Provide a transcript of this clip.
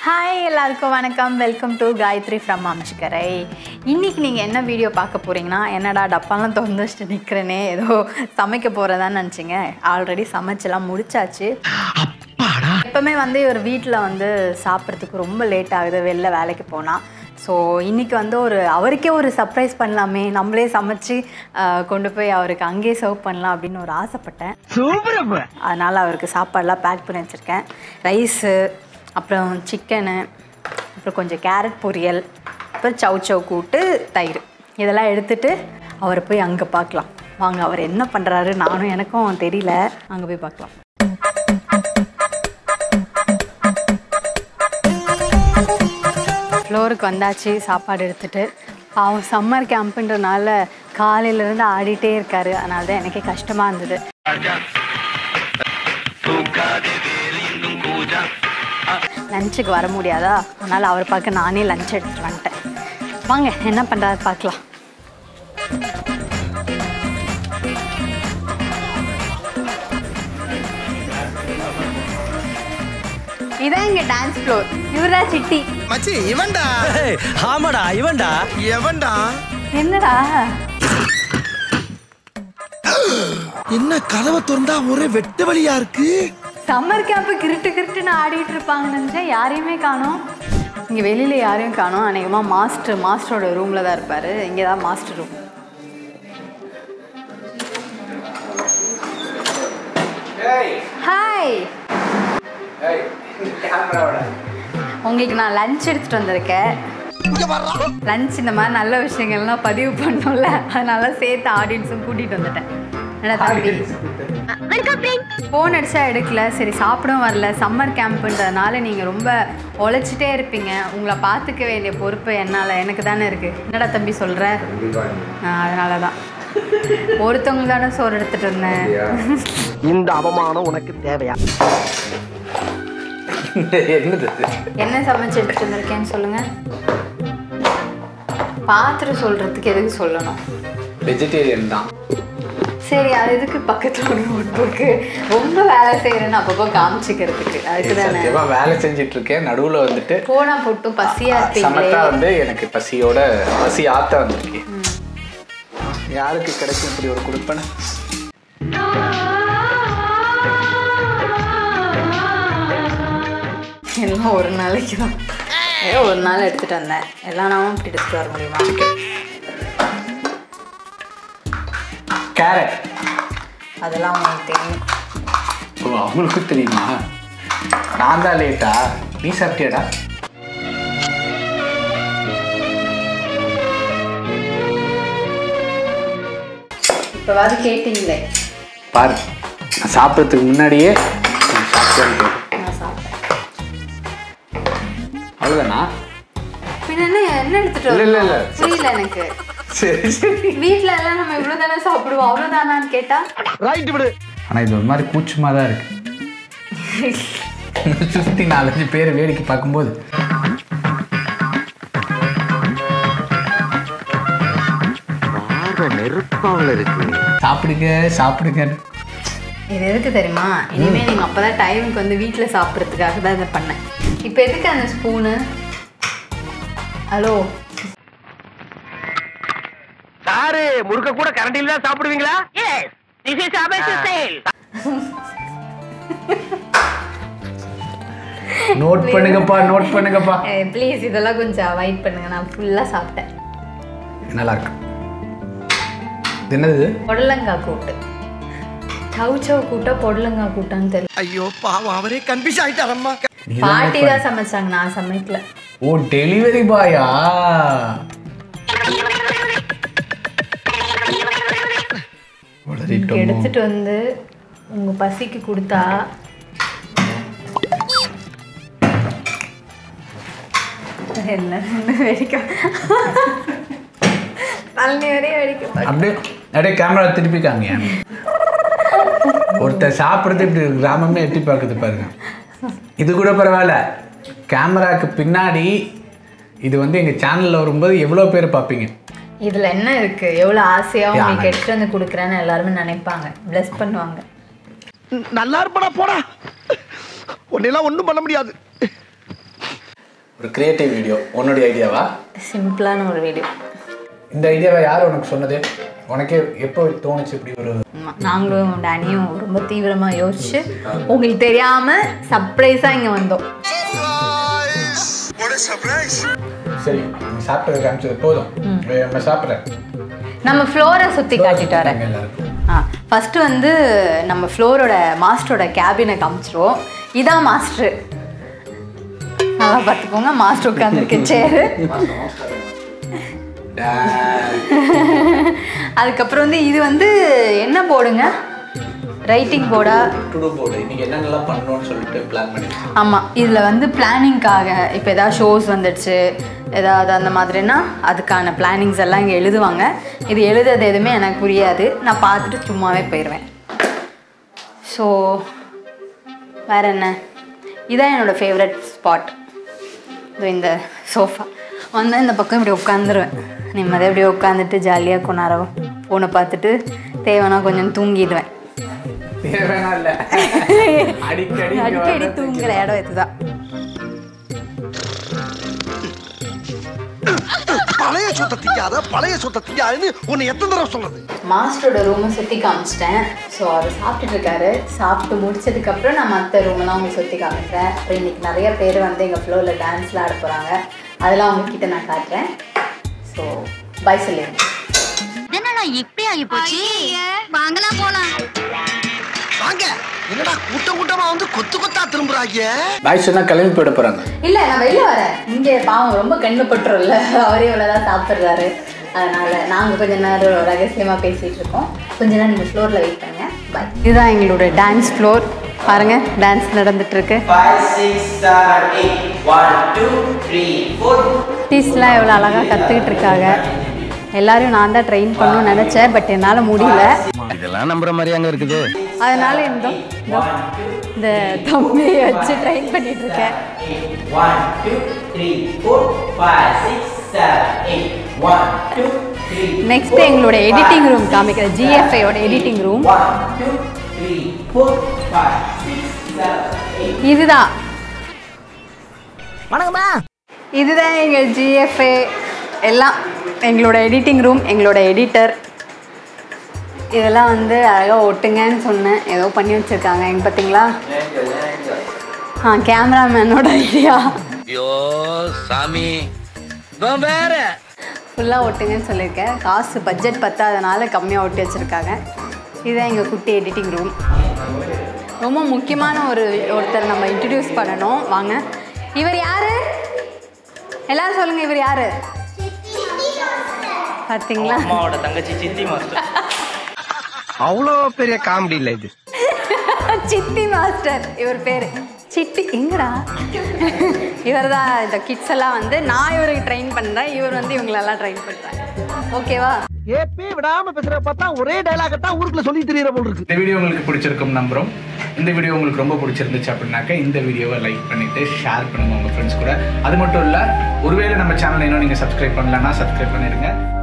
Hi எல்லாருக்கும் வணக்கம் welcome to Gayathri from அம்சிக்கரை இன்னைக்கு நீங்கள் என்ன வீடியோ பார்க்க போகிறீங்கன்னா என்னடா டப்பாலாம் திறந்து வச்சுட்டு நிற்கிறேனே ஏதோ சமைக்க போகிறதான்னு நினச்சிங்க ஆல்ரெடி சமைச்செல்லாம் முடிச்சாச்சு எப்பவுமே வந்து இவர் வீட்டில் வந்து சாப்பிட்றதுக்கு ரொம்ப லேட் ஆகுது வெளில வேலைக்கு போனால் ஸோ இன்றைக்கி வந்து ஒரு அவருக்கே ஒரு சர்ப்ரைஸ் பண்ணலாமே நம்மளே சமைச்சு ஆஹ், கொண்டு போய் அவருக்கு அங்கேயே சர்வ் பண்ணலாம் அப்படின்னு ஒரு ஆசைப்பட்டேன் அதனால் அவருக்கு சாப்பாடெலாம் பேக் பண்ணி வச்சுருக்கேன் ரைஸு அப்புறம் சிக்கனு அப்புறம் கொஞ்சம் கேரட் பொரியல் அப்புறம் சவ் சவ் கூட்டு தயிர் இதெல்லாம் எடுத்துட்டு அவரை போய் அங்கே பார்க்கலாம் வாங்க அவர் என்ன பண்ணுறாரு நானும் எனக்கும் தெரியல அங்கே போய் பார்க்கலாம் ஃப்ளோருக்கு வந்தாச்சு சாப்பாடு எடுத்துட்டு பாவம் சம்மர் கேம்ப்புன்றனால காலையிலேருந்து ஆடிட்டே இருக்காரு அதனால தான் எனக்கே கஷ்டமாக இருந்தது லஞ்சுக்கு வர முடியாதா அதனால் அவர் பார்க்க நானே லஞ்ச் எடுத்துட்டு வந்துட்டேன் வாங்க என்ன பண்ணுறாரு பார்க்கலாம் இதான் இங்கே டான்ஸ் ஃப்ளோர் இவரா சிட்டி மச்சி இவன்டா ஏய், ஆமாடா இவன்டா எவன்டா என்னடா என்ன கதவை திறந்தா ஒரே வெட்டு வழியா இருக்கு சம்மர் கேம்ப்பு கிருட்டு கிருட்டுன்னு ஆடிட்டு இருப்பாங்கன்னு நினச்சேன் யாரையுமே காணோம் இங்கே வெளியில் யாரையும் காணோம் அநேகமாக மாஸ்டர் மாஸ்டரோட ரூமில் தான் இருப்பார் இங்கே தான் மாஸ்டர் ரூம் ஹாய் உங்களுக்கு நான் லஞ்ச் எடுத்துகிட்டு வந்திருக்கேன் லஞ்ச் இந்த மாதிரி நல்ல விஷயங்கள்லாம் பதிவு பண்ணோம்ல அதனால சேர்த்து ஆடியன்ஸும் கூட்டிகிட்டு வந்துட்டேன் என்ன தம்பி ஃபோன் அடிச்சா எடுக்கல சரி சாப்பிடவும் வரல சம்மர் கேம்ப்புன்றதுனால நீங்கள் ரொம்ப உழைச்சிட்டே இருப்பீங்க உங்களை பார்த்துக்க வேண்டிய பொறுப்பு என்னால் எனக்கு தானே இருக்குது என்னடா தம்பி சொல்கிற அதனால தான் ஒருத்தவங்க தானே சோறு எடுத்துகிட்டு இருந்தேன் இந்த அவமானம் உனக்கு தேவையா என்னது என்ன சமைச்சு எடுத்துட்டு வந்திருக்கேன்னு சொல்லுங்கள் பார்த்துட்டு சொல்கிறதுக்கு எதுக்கு சொல்லணும் வெஜிடேரியன் தான் சரி அது எதுக்கு பக்கத்தில் ஒரு நோட் புக்கு ரொம்ப வேலை செய்கிறேன்னு அப்பப்போ காமிச்சிக்கிறதுக்கு அதுக்கு தானே சத்தியமா வேலை செஞ்சுட்டு இருக்கேன் நடுவுல வந்துட்டு போனா போட்டும் பசியா இருப்பீங்களே சமத்தா வந்து எனக்கு பசியோட பசி ஆத்த வந்திருக்கேன் யாருக்கு கிடைக்கும் இப்படி ஒரு கொடுப்பன எல்லாம் ஒரு நாளைக்கு தான் ஏதோ ஒரு நாள் எடுத்துட்டு வந்தேன் எல்லா நாளும் இப்படி எடுத்துட்டு வர முடியுமா கேரட் அதெல்லாம் உங்களுக்கு தெரியும் ஓ அவங்களுக்கு தெரியுமா நான் தான் லேட்டா நீ சாப்பிட்டியாடா இப்போவாது கேட்டீங்களே பாரு நான் சாப்பிட்றதுக்கு முன்னாடியே நீ சாப்பிட்டியான்னு கேட்டேன். நான் சாப்பிட்டேன் அவ்வளோதானா பின்ன என்ன என்ன எடுத்துட்டு இல்ல, இல்ல, இல்ல. வரணும்? புரியல எனக்கு சரி சரி வீட்ல எல்லாம் நம்ம இவ்வளவு தானே சாப்பிடுவோம் அவ்வளவுதானான்னு கேட்டா ரைட் விடு ஆனால் இது ஒரு மாதிரி கூச்சமாக தான் இருக்கு சுற்றி நாலஞ்சு பேர் வேடிக்கை பார்க்கும்போது நெருப்பாவில் இருக்கு சாப்பிடுங்க சாப்பிடுங்க இது எதுக்கு தெரியுமா இனிமே நீங்க அப்பதான் டைமுக்கு வந்து வீட்ல சாப்பிட்றதுக்காக தான் இதை பண்ணேன் இப்போ எதுக்கு அந்த ஸ்பூனு ஹலோ சாரு முறுக்க கூட கரண்டில தான் சாப்பிடுவீங்களா எஸ் திஸ் இஸ் அபேஸ் ஸ்டைல் நோட் பண்ணுங்கப்பா நோட் பண்ணுங்கப்பா ப்ளீஸ் இதெல்லாம் கொஞ்சம் அவாய்ட் பண்ணுங்க நான் ஃபுல்லாக சாப்பிட்டேன் நல்லா இருக்கு இது என்னது இது? பொடலங்காய் கூட்டு சவு சவு கூட்டா பொடலங்காய் கூட்டான்னு தெரியல ஐயோ பாவம் அவரே கன்ஃபியூஸ் ஆயிட்டாரம்மா பாட்டி தான் சமைச்சாங்க நான் சமைக்கல ஓ டெலிவரி பாயா இங்க எடுத்துட்டு வந்து உங்க பசிக்கு கொடுத்தா என்ன வெடிக்க தண்ணி வரையும் வெடிக்க அப்படியே அப்படியே கேமரா திருப்பி காமிங்க ஒருத்தர் சாப்பிட்றது இப்படி கிராமமே எட்டி பார்க்குது பாருங்க இது கூட பரவாயில்ல கேமராக்கு பின்னாடி இது வந்து எங்கள் சேனலில் வரும்போது எவ்வளோ பேர் பார்ப்பீங்க இதுல என்ன இருக்கு எவ்வளவு ஆசையா உங்களுக்கு யானை. எடுத்துட்டு வந்து கொடுக்குறேன்னு எல்லாருமே நினைப்பாங்க ப்ளஸ் பண்ணுவாங்க நல்லா இருப்படா போடா உன்னெல்லாம் ஒண்ணும் பண்ண முடியாது ஒரு கிரியேட்டிவ் வீடியோ உன்னுடைய ஐடியாவா சிம்பிளான ஒரு வீடியோ இந்த ஐடியாவை யார் உனக்கு சொன்னது உனக்கே எப்போ தோணுச்சு இப்படி ஒரு நாங்களும் டேனியும் ரொம்ப தீவிரமாக யோசிச்சு உங்களுக்கு தெரியாமல் சர்ப்ரைஸாக இங்கே வந்தோம் சரி நீ சாப்பிட்டது காமிச்சது போதும் நம்ம சாப்பிட்றேன் நம்ம ஃப்ளோரை சுற்றி காட்டிட்டு வரேன் எல்லாருக்கும் ஆ ஃபஸ்ட்டு வந்து நம்ம ஃப்ளோரோட மாஸ்டரோட கேபினை காமிச்சிருவோம் இதான் மாஸ்டரு நல்லா பார்த்துக்கோங்க மாஸ்டர் உட்காந்துருக்கு சேரு அதுக்கப்புறம் வந்து இது வந்து என்ன போர்டுங்க ரைட்டிங் போர்டா டுடோ போர்டு இன்னைக்கு என்னென்னலாம் பண்ணணும்னு சொல்லிட்டு பிளான் பண்ணிருக்கேன் ஆமாம் இதில் வந்து பிளானிங்காக இப்போ ஏதாவது ஷோஸ் வந்துடுச்சு ஏதாவது அந்த மாதிரினா அதுக்கான பிளானிங்ஸ் எல்லாம் இங்கே எழுதுவாங்க இது எழுதுறது எதுவுமே எனக்கு புரியாது நான் பார்த்துட்டு சும்மாவே போயிடுவேன் ஸோ வேற என்ன இதான் என்னோடய ஃபேவரட் ஸ்பாட் இது இந்த சோஃபா வந்தால் இந்த பக்கம் இப்படி உட்காந்துருவேன் நிம்மதியாக இப்படி உட்காந்துட்டு ஜாலியாக கொண்டாடுவோம் ஃபோனை பார்த்துட்டு தேவைன்னா கொஞ்சம் தூங்கிடுவேன் தேவையான இல்ல அடிக்கடி இங்க அடிக்கடி வர்றது தூங்குற இடம் இதுதான் பழைய சொத்தை திங்காத பழைய சொத்தை திங்காதுன்னு உன்னை எத்தனை தடவை சொல்றது மாஸ்டரோட ரூமை சுற்றி காமிச்சிட்டேன் ஸோ அவர் சாப்பிட்டுட்டு இருக்காரு சாப்பிட்டு முடிச்சதுக்கப்புறம் நான் மற்ற ரூமெல்லாம் உங்களுக்கு சுற்றி காமிக்கிறேன் அப்புறம் இன்னைக்கு நிறைய பேர் வந்து எங்கள் ஃப்ளோரில் டான்ஸ்லாம் ஆட போகிறாங்க அதெல்லாம் உங்ககிட்ட நான் காட்டுறேன் ஸோ பை சொல்லிடுங்க என்னடா இப்படி ஆகி போச்சு வாங்கலாம் போலாம் வாங்க என்னடா கூட்டம் கூட்டமா வந்து கொத்து கொத்தா திரும்புறாங்க பாய் சொன்னா கிளம்பி போயிட போறாங்க இல்லை நான் வெளில வரேன் இங்கே பாவம் ரொம்ப கண்ணுப்பட்டுரும்ல அவரே இவ்வளோதான் சாப்பிட்றாரு அதனால நாங்கள் கொஞ்ச நேரம் ரகசியமாக பேசிகிட்டு இருக்கோம் கொஞ்ச நேரம் நீங்கள் ஃப்ளோரில் வெயிட் பண்ணுங்க பாய் இதுதான் எங்களோட டான்ஸ் ஃப்ளோர் பாருங்க டான்ஸ் நடந்துட்டு இருக்கு Five, six, seven, eight. One, two, three, four. குட்டீஸ்லாம் எவ்வளோ அழகாக கற்றுக்கிட்டு இருக்காங்க எல்லாரையும் நான் தான் ட்ரெயின் பண்ணணும்னு நினச்சேன் பட் என்னால் முடியல இதெல்லாம் நம்புற மாதிரி அங்க இருக்குது அதனால இந்த இந்த- இந்த தம்பியை வச்சு ட்ரெயின் பண்ணிட்டு இருக்கேன் One, two, three, four, five, six, seven, eight. One, two, three. Next எங்களோட எடிட்டிங் ரூம் காமிக்கிற ஜிஎஃப்ஐயோட editing room One, two, three, four, five, six, seven, eight. இதுதான் இதுதான் எங்கள் ஜிஎஃப்ஏ எல்லாம் எங்களோட எடிட்டிங் ரூம் எங்களோட எடிட்டர் இதெல்லாம் வந்து அழகாக ஒட்டுங்கன்னு சொன்னேன் ஏதோ பண்ணி வச்சுருக்காங்க எங்க பார்த்தீங்களா ஆ கேமராமேனோட ஐடியா ஐயோ சாமி இவன் வேற ஃபுல்லாக ஒட்டுங்கன்னு சொல்லியிருக்கேன் காசு பட்ஜெட் பத்தாதனால கம்மியாக ஒட்டி வச்சுருக்காங்க இதுதான் எங்கள் குட்டி எடிட்டிங் ரூம் ரொம்ப முக்கியமான ஒரு ஒருத்தர் நம்ம இன்ட்ரடியூஸ் பண்ணணும் வாங்க இவர் யாரு எல்லாரும் சொல்லுங்க இவர் யாரு பார்த்தீங்களா அம்மாவோட தங்கச்சி சித்தி மாஸ்டர் அவ்வளோ பெரிய காமெடி இல்ல இது சித்தி மாஸ்டர் இவர் பேர் சிட்டி எங்கடா இவர் தான் இந்த கிட்ஸ் எல்லாம் வந்து நான் இவருக்கு ட்ரெயின் பண்ணுறேன் இவர் வந்து இவங்களெல்லாம் ட்ரெயின் பண்ணுறாங்க ஓகேவா ஏப்பே விடாம பேசுற பார்த்தா ஒரே டைலாக தான் ஊருக்குள்ள சொல்லி தெரியற போல் இருக்கு இந்த வீடியோ உங்களுக்கு பிடிச்சிருக்கும் நம்புறோம் இந்த வீடியோ உங்களுக்கு ரொம்ப பிடிச்சிருந்துச்சு அப்படின்னாக்கா இந்த வீடியோவை லைக் பண்ணிட்டு ஷேர் பண்ணுங்க உங்க ஃப்ரெண்ட்ஸ் கூட அது மட்டும் இல்ல ஒருவேளை நம்ம சேனலை இன்னும் நீங்க சப்ஸ்கிரைப் பண்ணலன்னா சப்ஸ்கிரைப் பண்ணிடுங்க